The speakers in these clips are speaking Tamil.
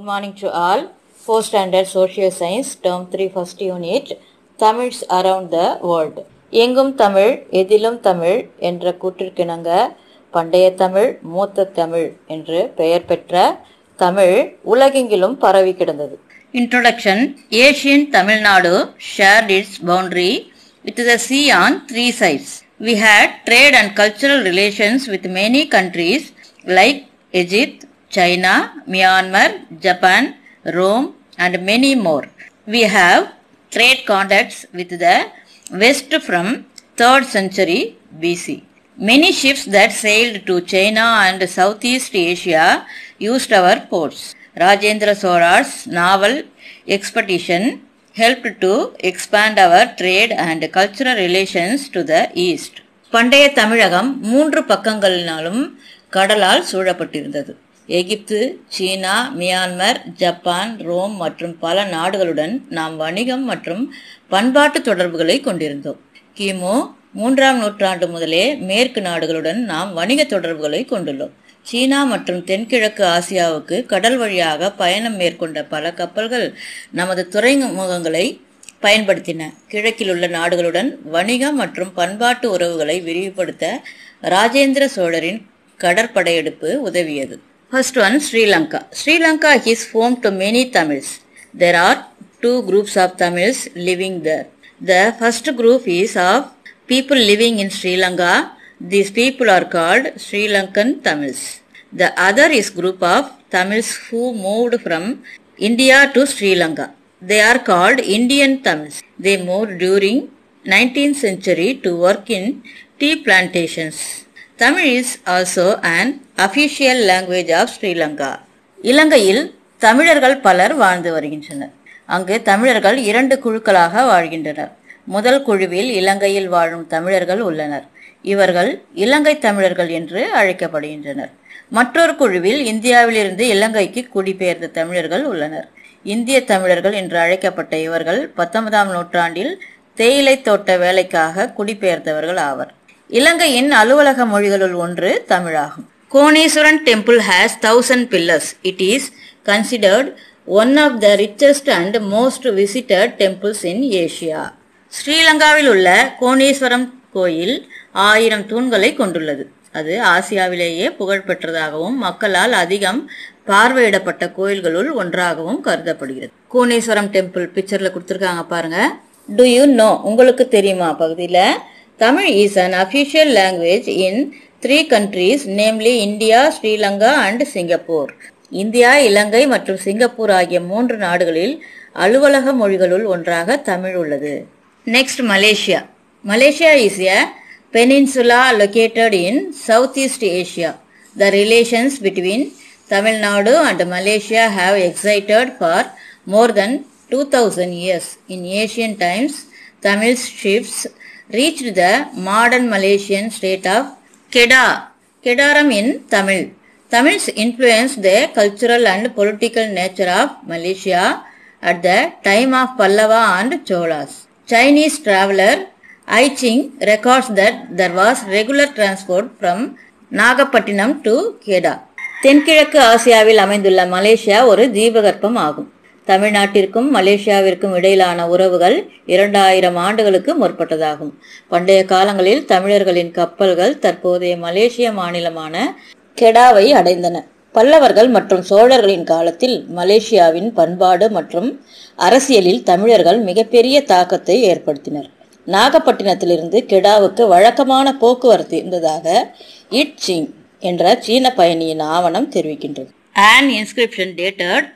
Good morning to all. Fourth standard social science, term 3, first unit, Tamils around the world. எங்கும் தமிழ் எதிலும் தமிழ் என்ற கூற்றிற்கிணங்க பண்டைய தமிழ் மூத்த தமிழ் என்று பெயர் பெற்ற தமிழ் உலகெங்கிலும் பரவி கிடந்தது Introduction Asian Tamil Nadu shared its boundary with the sea on three sides. We had trade and cultural relations with many countries like Egypt, China, Myanmar, Japan, Rome, and many more. We have trade contacts with the West from 3rd century BC. Many ships that sailed to China and Southeast Asia used our ports. Rajendra Sora's naval expedition helped to expand our trade and cultural relations to the east. பண்டைய தமிழகம் மூன்று பக்கங்களினாலும் கடலால் சூழப்பட்டிருந்தது எகிப்து சீனா மியான்மர் ஜப்பான் ரோம் மற்றும் பல நாடுகளுடன் நாம் வணிகம் மற்றும் பண்பாட்டு தொடர்புகளை கொண்டிருந்தோம் கிமு மூன்றாம் நூற்றாண்டு முதலே மேற்கு நாடுகளுடன் நாம் வணிக தொடர்புகளை கொண்டுள்ளோம் சீனா மற்றும் தென்கிழக்கு ஆசியாவுக்கு கடல் வழியாக பயணம் மேற்கொண்ட பல கப்பல்கள் நமது துறைமுகங்களை பயன்படுத்தின கிழக்கில் உள்ள நாடுகளுடன் வணிக மற்றும் பண்பாட்டு உறவுகளை விரிவுபடுத்த ராஜேந்திர சோழரின் கடற்படையெடுப்பு உதவியது first one Sri Lanka Sri Lanka is home to many Tamils there are two groups of Tamils living there the first group is of people living in Sri Lanka. These people are called Sri Lankan Tamils. The other is group of Tamils who moved from India to Sri Lanka. They are called Indian Tamils. They moved during 19th century to work in tea plantations. Tamil is also an official language of Sri Lanka. இலங்கையில் தமிழர்கள் பலர் வாழ்ந்து வருகின்றனர் அங்கு தமிழர்கள் இரண்டு குழுக்களாக வாழ்கின்றனர் முதல் குழுவில் இலங்கையில் வாழும் தமிழர்கள் உள்ளனர் இவர்கள் இலங்கை தமிழர்கள் என்று அழைக்கப்படுகின்றனர் மற்றொரு குழுவில் இந்தியாவிலிருந்து இலங்கைக்கு குடிபெயர்ந்த தமிழர்கள் உள்ளனர் இந்திய தமிழர்கள் என்று அழைக்கப்பட்ட இவர்கள் பத்தொன்பதாம் நூற்றாண்டில் தேயிலை தோட்ட வேலைக்காக குடிபெயர்ந்தவர்கள் ஆவர் இலங்கையின் அலுவலக மொழிகளுள் ஒன்று தமிழாகும் Koneswaran temple has thousand pillars it is considered one of the richest and most visited temples in Asia ஸ்ரீலங்காவில் உள்ள கோணேஸ்வரம் கோயில் ஆயிரம் தூண்களை கொண்டுள்ளது அது ஆசியாவிலேயே புகழ்பெற்றதாகவும் மக்களால் அதிகம் பார்வையிடப்பட்ட கோயில்களுள் ஒன்றாகவும் கருதப்படுகிறது கோணேஸ்வரம் டெம்பிள் பிக்சர்ல கொடுத்துருக்காங்க பாருங்க டு யூ நோ உங்களுக்கு தெரியுமா பகுதியில் Tamil is an official language in three countries namely India Sri Lanka and Singapore India Ilankai மற்றும் சிங்கப்பூர் ஆகிய மூன்று நாடுகளில் அலுவலக மொழிகளுள் ஒன்றாக தமிழ் உள்ளது Next, Malaysia. Malaysia is a peninsula located in Southeast Asia. The relations between Tamil Nadu and Malaysia have existed for more than 2000 years. In ancient times, Tamil ships reached the modern Malaysian state of Kedah, Kedaram in Tamil. Tamils influenced the cultural and political nature of Malaysia at the time of Pallava and Cholas. Chinese traveler I Ching records that there was regular transport from Nagapattinam to Kedah தென்கிழக்கு ஆசியாவில் அமைந்துள்ள மலேசியா ஒரு தீபகற்பம் ஆகும் தமிழ்நாட்டிற்கும் மலேசியாவிற்கும் இடையிலான உறவுகள் இரண்டாயிரம் ஆண்டுகளுக்கு முற்பட்டதாகும் பண்டைய காலங்களில் தமிழர்களின் கப்பல்கள் தற்போதைய மலேசிய மாநிலமான கெடாவை அடைந்தன பல்லவர்கள் மற்றும் சோழர்களின் காலத்தில் மலேசியாவின் பண்பாடு மற்றும் அரசியலில் தமிழர்கள் மிகப்பெரிய தாக்கத்தை ஏற்படுத்தினர் நாகப்பட்டினத்திலிருந்து கெடாவுக்கு வழக்கமான போக்குவரத்து இருந்ததாக இட் சிங் என்ற சீன பயணியின் ஆவணம் தெரிவிக்கின்றது An inscription dated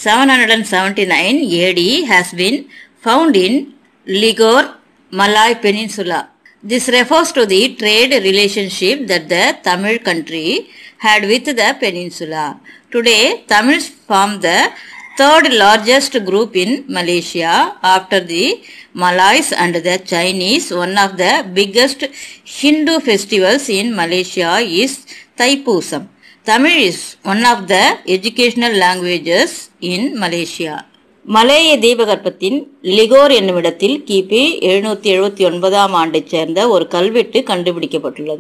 779 AD has been found in Ligor, Malay Peninsula. This refers to the trade relationship that the Tamil country had with the peninsula. Today, Tamils form the third largest group in Malaysia after the Malays and the Chinese. One of the biggest Hindu festivals in Malaysia is Thaipusam. Tamil is one of the educational languages in Malaysia. மலேய தீபகற்பத்தின் லிகோர் என்னும் இடத்தில் கிபி எழுநூத்தி எழுபத்தி ஒன்பதாம் ஆண்டைச் சேர்ந்த ஒரு கல்வெட்டு கண்டுபிடிக்கப்பட்டுள்ளது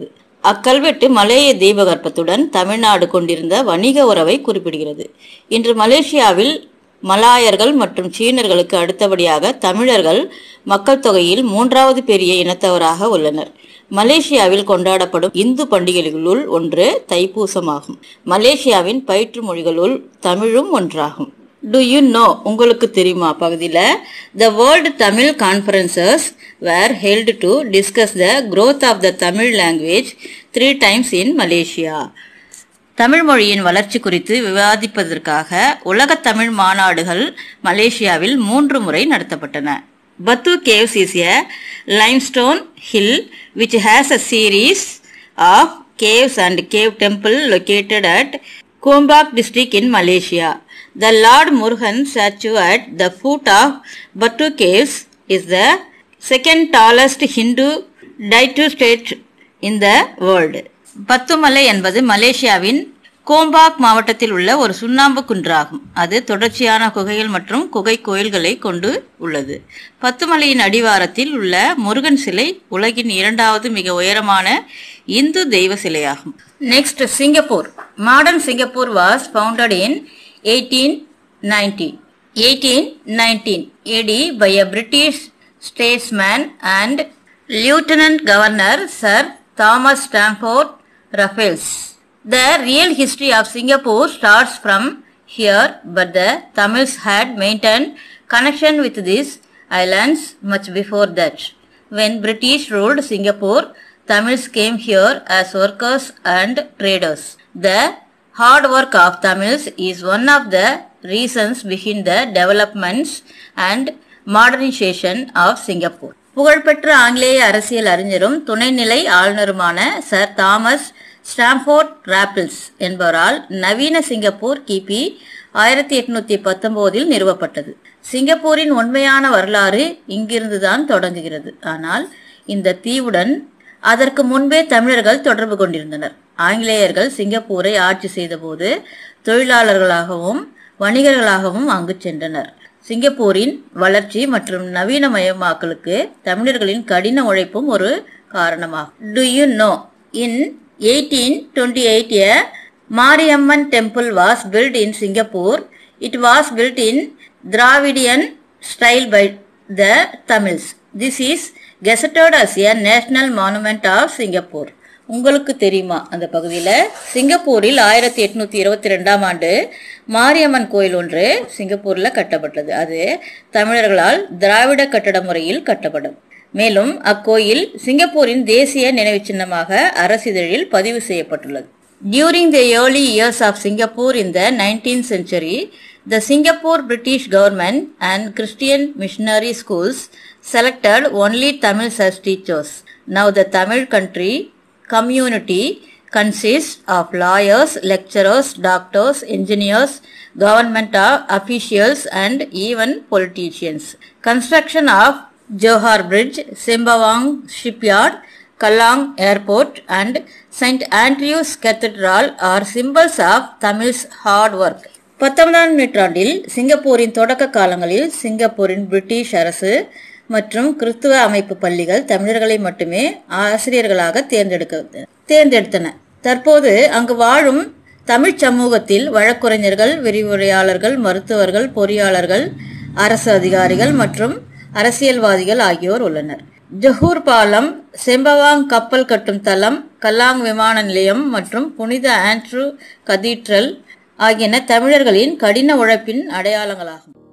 அக்கல்வெட்டு மலேய தீபகற்பத்துடன் தமிழ்நாடு கொண்டிருந்த வணிக உறவை குறிப்பிடுகிறது இன்று மலேசியாவில் மலாயர்கள் மற்றும் சீனர்களுக்கு அடுத்தபடியாக தமிழர்கள் மக்கள் தொகையில் மூன்றாவது பெரிய இனத்தவராக உள்ளனர் மலேசியாவில் கொண்டாடப்படும் இந்து பண்டிகைகளுள் ஒன்று தைப்பூசமாகும் மலேசியாவின் பயிற்று மொழிகளுள் தமிழும் ஒன்றாகும் டு யூ நோ உங்களுக்கு தெரியுமா பகுதியில் the world Tamil conferences were held to discuss the growth of the Tamil language three times in Malaysia Tamil மொழியின் வளர்ச்சி குறித்து விவாதிப்பதற்காக உலக தமிழ் மாநாடுகள் மலேசியாவில் மூன்று முறை நடத்தப்பட்டன Batu caves is a limestone hill which has a series of caves and cave temple located at Kombak district in Malaysia. The Lord Murugan statue at the foot of Batu Caves is the second tallest Hindu ditu state in the world. பத்துமலை என்பது மலேசியாவின் கோம்பாக் மாவட்டத்தில் உள்ள ஒரு சுண்ணாம்பு குன்றாகும் அது தொடர்ச்சியான குகைகள் மற்றும் குகை கோயில்களை கொண்டு உள்ளது பத்துமலையின் அடிவாரத்தில் உள்ள முருகன் சிலை உலகின் இரண்டாவது மிக உயரமான இந்து தெய்வ சிலையாகும் next Singapore modern Singapore was founded in eighteen ninety eighteen nineteen AD by a British statesman and lieutenant governor sir thomas stamford raffles the real history of singapore starts from here but the tamils had maintained connection with these islands much before that when british ruled singapore tamils came here as workers and traders the hard work of tamils is one of the reasons behind the developments and modernization of singapore புகழ்பெற்ற ஆங்கிலேய அரசியல் அறிஞரும் துணைநிலை ஆளுநருமான சர் தாமஸ் ஸ்டாம்ஃபோர்ட் ராப்பிள்ஸ் என்பவரால் நவீன சிங்கப்பூர் கிபி ஆயிரத்தி எட்நூத்தி பத்தொன்பதில் நிறுவப்பட்டது சிங்கப்பூரின் உண்மையான வரலாறு இங்கிருந்துதான் தொடங்குகிறது ஆனால் இந்த தீவுடன் அதற்கு முன்பே தமிழர்கள் தொடர்பு கொண்டிருந்தனர் ஆங்கிலேயர்கள் சிங்கப்பூரை ஆட்சி செய்தபோது தொழிலாளர்களாகவும் வணிகர்களாகவும் அங்கு சென்றனர் சிங்கப்பூரின் வளர்ச்சி மற்றும் நவீனமயமாக்கலுக்கு தமிழர்களின் கடின உழைப்பும் ஒரு காரணமாகும் do you know in eighteen twenty eight a Mariamman temple was built in Singapore it was built in Dravidian style by the Tamils this is gazetted as a national monument of Singapore உங்களுக்கு தெரியுமா அந்த பகுதியில் சிங்கப்பூரில் ஆயிரத்தி எட்நூத்தி இருபத்தி ரெண்டாம் ஆண்டு மாரியம்மன் கோயில் ஒன்று சிங்கப்பூரில் கட்டப்பட்டது அது தமிழர்களால் திராவிட கட்டட முறையில் கட்டப்படும் மேலும் அக்கோயில் சிங்கப்பூரின் தேசிய நினைவுச் சின்னமாக அரசிதழில் பதிவு செய்யப்பட்டுள்ளது During the early years of Singapore in the 19th century, the Singapore British government and Christian missionary schools selected only Tamils as teachers. Now the Tamil country community consists of lawyers, lecturers, doctors, engineers, government of officials and even politicians. Construction of Johor Bridge, Sembawang Shipyard, Kallang Airport and St. Andrew's Cathedral are symbols of Tamil's hard work. பத்தொன்பதாம் நூற்றாண்டில் சிங்கப்பூரின் தொடக்க காலங்களில் சிங்கப்பூரின் பிரிட்டிஷ் அரசு மற்றும் கிறிஸ்துவ அமைப்பு பள்ளிகள் தமிழர்களை மட்டுமே ஆசிரியர்களாக தேர்ந்தெடுக்க தேர்ந்தெடுத்தன தற்போது அங்கு வாழும் தமிழ் சமூகத்தில் வழக்குரைஞர்கள் விரிவுரையாளர்கள் மருத்துவர்கள் பொறியாளர்கள் அரசு அதிகாரிகள் மற்றும் அரசியல்வாதிகள் ஆகியோர் உள்ளனர் ஜொஹூர் பாலம் செம்பவாங் கப்பல் கட்டும் தளம் கல்லாங் விமான நிலையம் மற்றும் புனித ஆண்ட்ரூ கதீட்ரல் ஆகியன தமிழர்களின் கடின உழைப்பின் அடையாளங்களாகும்